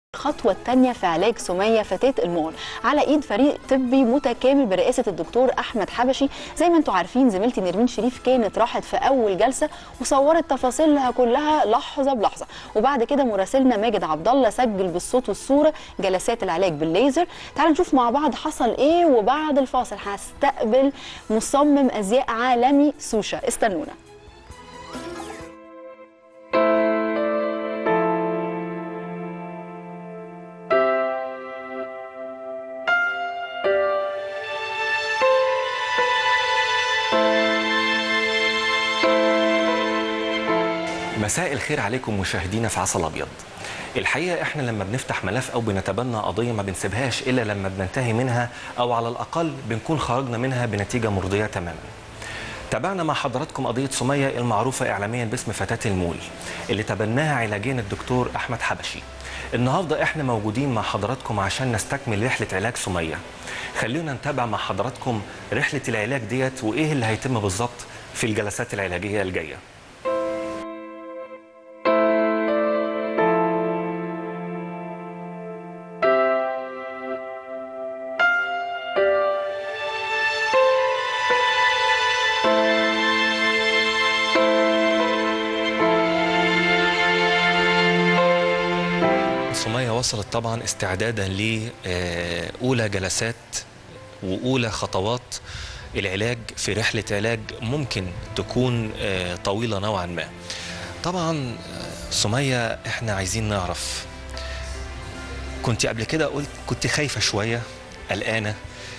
الخطوة الثانية في علاج سمية فتاة المول على ايد فريق طبي متكامل برئاسة الدكتور احمد حبشي زي ما انتم عارفين زميلتي نرمين شريف كانت راحت في اول جلسة وصورت تفاصيلها كلها لحظة بلحظة وبعد كده مراسلنا ماجد عبد الله سجل بالصوت والصورة جلسات العلاج بالليزر تعالوا نشوف مع بعض حصل ايه وبعد الفاصل هستقبل مصمم ازياء عالمي سوشا استنونا مساء الخير عليكم مشاهدينا في عسل ابيض الحقيقه احنا لما بنفتح ملف او بنتبنى قضيه ما بنسيبهاش الا لما بننتهي منها او على الاقل بنكون خرجنا منها بنتيجه مرضيه تماما تابعنا مع حضراتكم قضية سمية المعروفة إعلاميا باسم فتاة المول اللي تبناها علاجيا الدكتور أحمد حبشي النهاردة إحنا موجودين مع حضراتكم عشان نستكمل رحلة علاج سمية خلونا نتابع مع حضراتكم رحلة العلاج ديت وإيه اللي هيتم بالظبط في الجلسات العلاجية الجاية سمية وصلت طبعا استعدادا لأولى جلسات وأولى خطوات العلاج في رحلة علاج ممكن تكون آه، طويلة نوعا ما طبعا آه، سمية احنا عايزين نعرف كنت قبل كده قلت كنت خايفة شوية قلقانة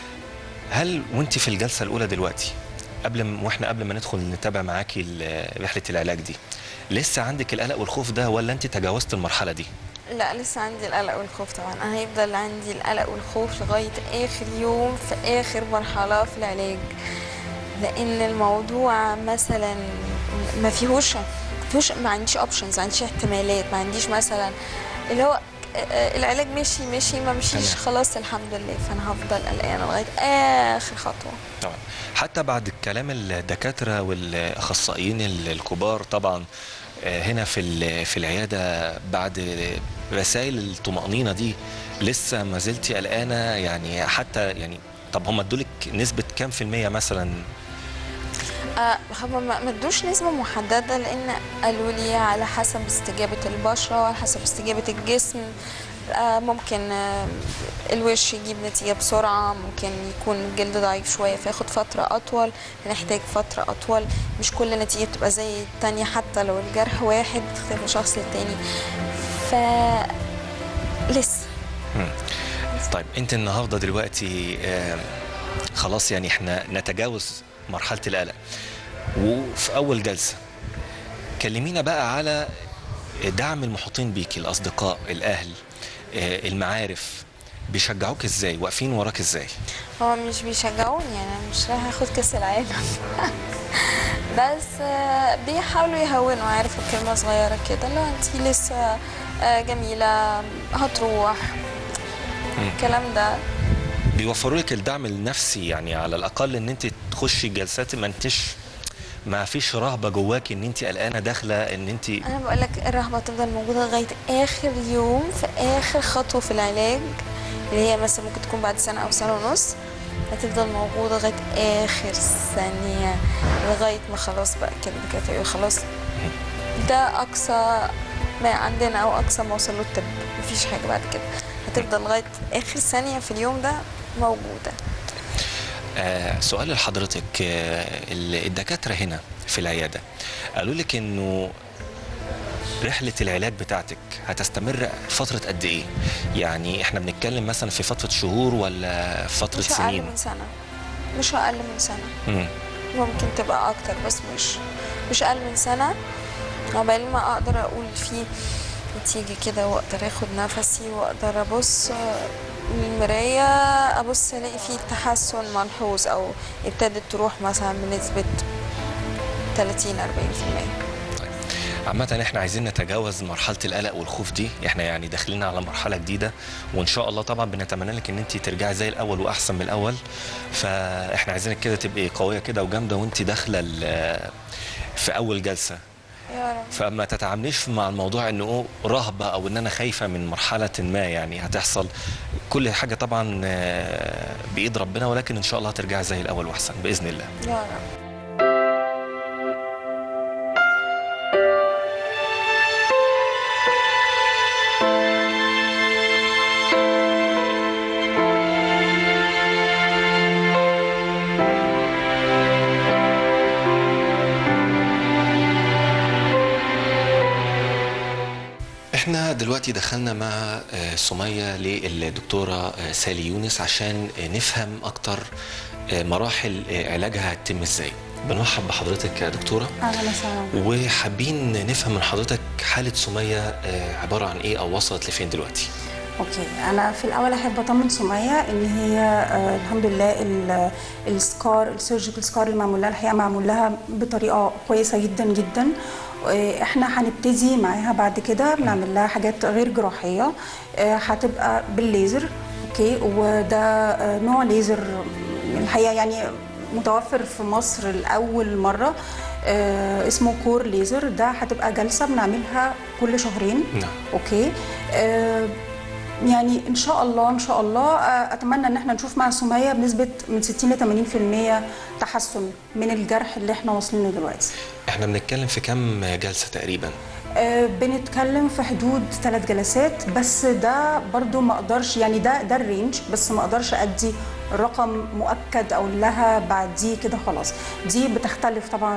هل وانت في الجلسة الأولى دلوقتي قبل ما واحنا قبل ما ندخل نتابع معاكي ال- رحلة العلاج دي لسه عندك القلق والخوف ده ولا انت تجاوزت المرحلة دي؟ لا لسه عندي القلق والخوف طبعا انا هيفضل عندي القلق والخوف لغايه اخر يوم في اخر مرحله في العلاج لان الموضوع مثلا ما فيهوش ما فيهوش ما عنديش اوبشنز ما عنديش احتمالات ما عنديش مثلا اللي هو آه، العلاج مشي مشي ما مشيش تمام. خلاص الحمد لله فانا هفضل قلقانه لغايه اخر خطوه طبعا حتى بعد كلام الدكاتره والاخصائيين ال- الكبار طبعا آه، هنا في ال- في العياده بعد رسائل الطمانينه دي لسه ما زلتي قلقانه يعني حتى يعني طب هم ادولك نسبه كام في الميه مثلا آه، هم ما ما ادوش نسبة محددة لأن قالوا لي على حسب استجابة البشرة وعلى حسب استجابة الجسم آه، ممكن آه، الوش يجيب نتيجة بسرعة ممكن يكون الجلد ضعيف شوية فياخد فترة أطول نحتاج فترة أطول مش كل نتيجة بتبقى زي التانية حتى لو الجرح واحد بتختلف من شخص للتاني ف لسه طيب انت النهارده دلوقتي آه، خلاص يعني احنا نتجاوز مرحله القلق وفي اول جلسه كلمينا بقى على دعم المحيطين بيكي الاصدقاء الاهل آه، المعارف بيشجعوك ازاي واقفين وراك ازاي هو مش بيشجعوني يعني أنا مش رايحة اخد كاس العالم بس آه، بيحاولوا يهونوا عارفة كلمة صغيرة كده لو انت لسه آه، جميلة هتروح الكلام ده بيوفروا لك الدعم النفسي يعني على الاقل ان انت تخشي جلسات ما انتش ما فيش رهبه جواك ان انت قلقانه داخله ان انت انا بقول لك الرهبة تفضل موجودة لغاية اخر يوم في اخر خطوة في العلاج اللي هي مثلا ممكن تكون بعد سنة او سنة ونص هتفضل موجودة لغاية اخر ثانية لغاية ما خلاص بقى كده كده يقول خلاص ده اقصى ما عندنا او اقصى ما وصل له الطب مفيش حاجه بعد كده هتفضل لغايه اخر ثانيه في اليوم ده موجوده آه سؤال لحضرتك آه ال- الدكاترة هنا في العيادة قالوا لك انه رحلة العلاج بتاعتك هتستمر فترة قد ايه؟ يعني احنا بنتكلم مثلا في فترة شهور ولا فترة مش اقل سنين؟ من سنه مش اقل من سنه مم. ممكن تبقى اكتر بس مش مش اقل من سنه عقبال ما اقدر اقول فيه تيجي كده واقدر اخد نفسي واقدر ابص من المرايه ابص الاقي فيه تحسن ملحوظ او ابتدت تروح مثلا بنسبه 30 40% عامة احنا عايزين نتجاوز مرحلة القلق والخوف دي احنا يعني داخلين على مرحلة جديدة وان شاء الله طبعا بنتمنى لك ان انت ترجعي زي الاول واحسن من الاول فاحنا عايزينك كده تبقي قوية كده وجامدة وانت داخلة ال- في اول جلسة يا رب فما تتعامليش مع الموضوع انه رهبه او ان انا خايفه من مرحله ما يعني هتحصل كل حاجه طبعا آه، بايد ربنا ولكن ان شاء الله هترجع زي الاول واحسن باذن الله يا رب احنا دلوقتي دخلنا مع آه، سمية للدكتورة آه، سالي يونس عشان آه، نفهم اكتر آه، مراحل آه، علاجها هتتم ازاي بنرحب بحضرتك يا دكتورة اهلا وسهلا وحابين نفهم من حضرتك حالة سمية آه، عبارة عن ايه او وصلت لفين دلوقتي اوكي انا في الاول احب اطمن سميه ان هي آه الحمد لله ال- السكار السيرجيكال سكار اللي معمول لها الحقيقه معمول لها بطريقه كويسه جدا جدا آه، احنا هنبتدي معاها بعد كده بنعمل لها حاجات غير جراحيه آه، هتبقى بالليزر اوكي وده آه، نوع ليزر الحقيقه يعني متوفر في مصر لاول مره آه، اسمه كور ليزر ده هتبقى جلسه بنعملها كل شهرين نعم اوكي آه يعني ان شاء الله ان شاء الله آه اتمنى ان احنا نشوف مع سميه بنسبه من 60 ل 80% تحسن من الجرح اللي احنا واصلين له دلوقتي احنا بنتكلم في كم جلسة تقريبا آه بنتكلم في حدود ثلاث جلسات بس ده برضو ما اقدرش يعني ده ده الرينج بس ما اقدرش ادي رقم مؤكد او لها بعديه كده خلاص دي بتختلف طبعا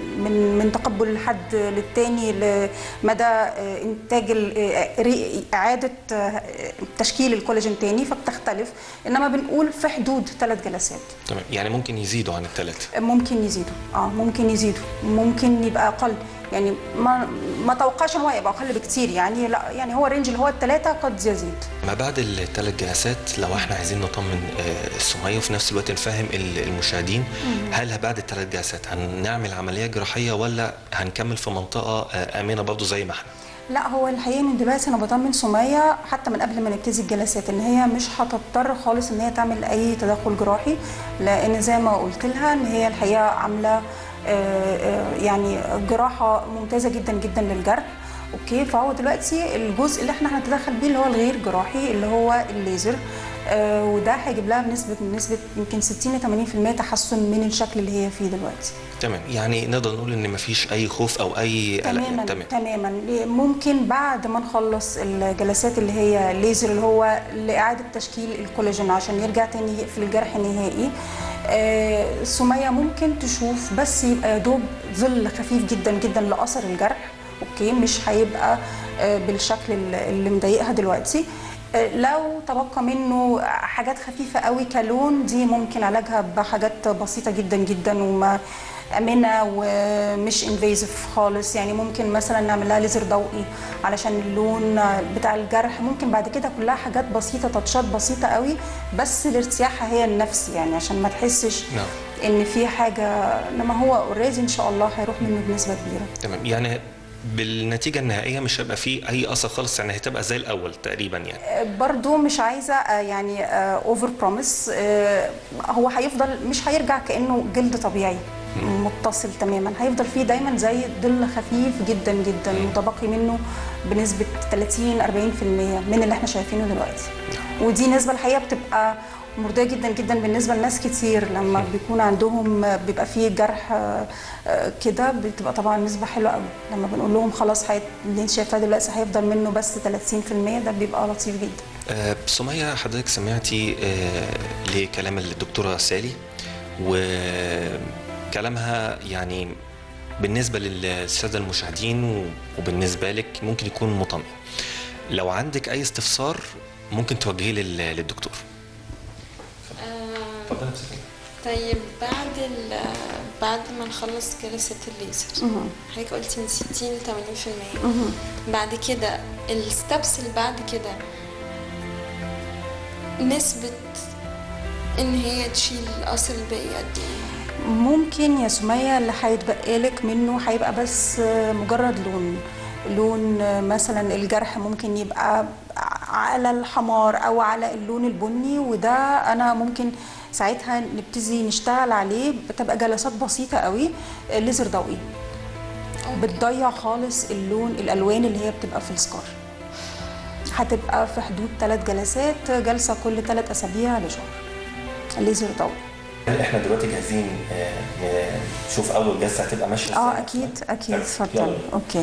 من من تقبل الحد للتاني لمدى آه، انتاج ال- آه، ري- اعاده آه، تشكيل الكولاجين تاني فبتختلف انما بنقول في حدود ثلاث جلسات تمام يعني ممكن يزيدوا عن الثلاثة ممكن يزيدوا اه ممكن يزيدوا ممكن يبقى اقل يعني ما ما توقعش ان هو يبقى اقل بكتير يعني لا يعني هو الرينج اللي هو الثلاثه قد يزيد ما بعد الثلاث جلسات لو احنا عايزين نطمن آه، سمية وفي نفس الوقت نفهم ال- المشاهدين هل بعد الثلاث جلسات هنعمل عملية جراحية ولا هنكمل في منطقة آه، آمنة برضو زي ما احنا لا هو الحقيقه من دلوقتي انا بطمن سميه حتى من قبل ما نبتدي الجلسات ان هي مش هتضطر خالص ان هي تعمل اي تدخل جراحي لان زي ما قلت لها ان هي الحقيقه عامله آه، آه، يعني جراحه ممتازه جدا جدا للجرح اوكي فهو دلوقتي الجزء اللي احنا هنتدخل بيه اللي هو الغير جراحي اللي هو الليزر آه، وده هيجيب لها بنسبه بنسبه يمكن 60 ل 80% تحسن من الشكل اللي هي فيه دلوقتي تمام يعني نقدر نقول ان مفيش اي خوف او اي قلق تماما تمام تماما ممكن بعد ما نخلص الجلسات اللي هي الليزر اللي هو لاعاده تشكيل الكولاجين عشان يرجع تاني يقفل الجرح نهائي آه، سميه ممكن تشوف بس يبقى يا دوب ظل خفيف جدا جدا لاثر الجرح اوكي مش هيبقى آه، بالشكل اللي اللي مضايقها دلوقتي آه، لو تبقى منه حاجات خفيفه قوي كلون دي ممكن علاجها بحاجات بسيطه جدا جدا وما امنه ومش انفيزيف خالص يعني ممكن مثلا نعمل لها ليزر ضوئي علشان اللون بتاع الجرح ممكن بعد كده كلها حاجات بسيطه تاتشات بسيطه قوي بس لارتياحها هي النفسي يعني عشان ما تحسش نعم ان في حاجه انما هو اوريدي ان شاء الله هيروح منه بنسبه كبيره تمام يعني بالنتيجة النهائية مش هيبقى فيه أي أثر خالص يعني هتبقى زي الأول تقريبا يعني برضو مش عايزه آه، يعني اوفر بروميس هو هيفضل مش هيرجع كانه جلد طبيعي متصل تماما هيفضل فيه دايما زي ظل خفيف جدا جدا متبقي منه بنسبه 30 40% من اللي احنا شايفينه دلوقتي ودي نسبه الحقيقه بتبقى مرضيه جدا جدا بالنسبه لناس كتير لما بيكون عندهم آه، بيبقى فيه جرح آه، آه، كده بتبقى طبعا نسبه حلوه قوي لما بنقول لهم خلاص هي- اللي انت شايفاه دلوقتي هيفضل منه بس 30% ده بيبقى لطيف جدا آه، سمية حضرتك سمعتي آه، لكلام الدكتورة سالي وكلامها يعني بالنسبة للسادة المشاهدين و- وبالنسبة لك ممكن يكون مطمئن لو عندك أي استفسار ممكن توجهيه لل- للدكتور آه، طيب بعد ال بعد ما نخلص جلسة الليزر حضرتك قلتي من 60 ل 80% بعد كده الستبس اللي بعد كده نسبة ان هي تشيل الاثر الباقي قد ايه؟ ممكن يا سمية اللي هيتبقى لك منه هيبقى بس مجرد لون لون مثلا الجرح ممكن يبقى على الحمار او على اللون البني وده انا ممكن ساعتها نبتدي نشتغل عليه بتبقى جلسات بسيطة قوي ليزر ضوئي بتضيع خالص اللون الالوان اللي هي بتبقى في السكار هتبقى في حدود ثلاث جلسات جلسه كل ثلاث اسابيع لشهر الليزر طول هل احنا دلوقتي جاهزين آه، نشوف اول جلسه هتبقى ماشيه اه ازاي؟ اكيد اكيد يلا. اتفضل اوكي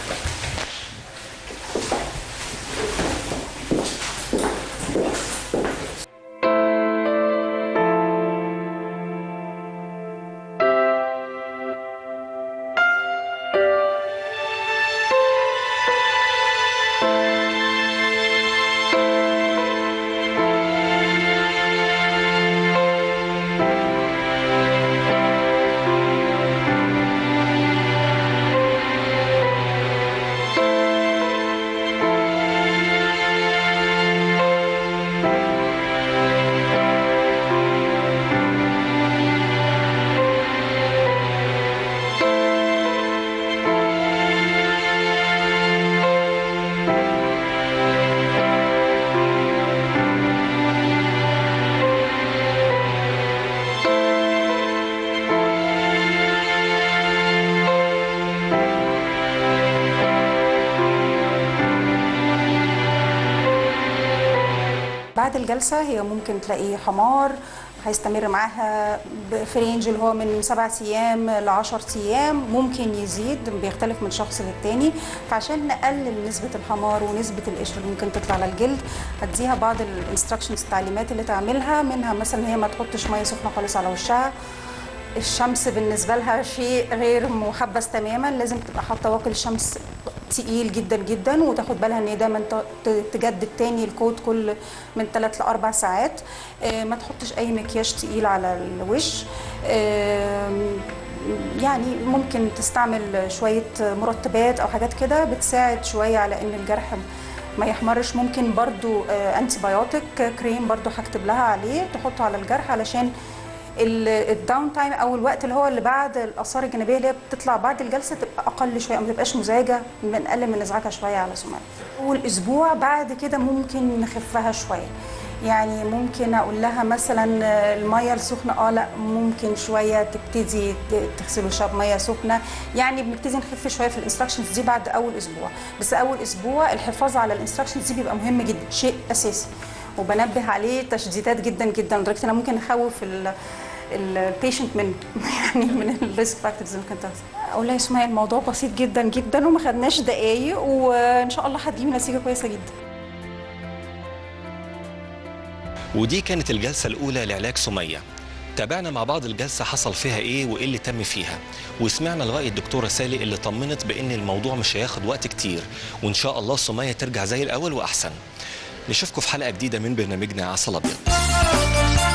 بعد الجلسة هي ممكن تلاقي حمار هيستمر معاها ب- في رينج اللي هو من سبعة أيام ل 10 أيام ممكن يزيد بيختلف من شخص للتاني فعشان نقلل نسبة الحمار ونسبة القشر اللي ممكن تطلع على الجلد هديها بعض الانستراكشنز التعليمات اللي تعملها منها مثلا إن هي ما تحطش مية سخنة خالص على وشها الشمس بالنسبة لها شيء غير محبذ تماما لازم تبقى حاطة واقي الشمس تقيل جدا جدا وتاخد بالها ان دايما ت- ت- تجدد تاني الكوت كل من 3 ل 4 ساعات آه، ما تحطش اي مكياج تقيل على الوش آم، يعني ممكن تستعمل شوية مرطبات او حاجات كده بتساعد شوية على ان الجرح ما يحمرش ممكن برضو انتي بايوتيك كريم برضو هكتب لها عليه تحطه على الجرح علشان الداون تايم او الوقت اللي هو اللي بعد الاثار الجانبيه اللي هي بتطلع بعد الجلسه تبقى اقل شويه ما تبقاش مزعجه بنقلل من ازعاجها شويه على سمعه والاسبوع بعد كده ممكن نخفها شويه يعني ممكن اقول لها مثلا الميه السخنه اه لا ممكن شويه تبتدي ت- تغسل وشها بميه سخنه يعني بنبتدي نخف شويه في الانستراكشنز دي بعد اول اسبوع بس اول اسبوع الحفاظ على الانستراكشنز دي بيبقى مهم جدا شيء اساسي وبنبه عليه تشديدات جدا جدا لدرجه ان انا ممكن اخوف البيشنت من يعني من الريسك فاكتورز اللي ممكن تحصل اقول لها يا سمية الموضوع بسيط جدا جدا وما خدناش دقايق وان شاء الله هتجيبي نتيجه كويسه جدا ودي كانت الجلسة الأولى لعلاج سمية تابعنا مع بعض الجلسة حصل فيها إيه وإيه اللي تم فيها وسمعنا لرأي الدكتورة سالي اللي طمنت بإن الموضوع مش هياخد وقت كتير وإن شاء الله سمية ترجع زي الأول وأحسن نشوفكم في حلقة جديدة من برنامجنا عسل أبيض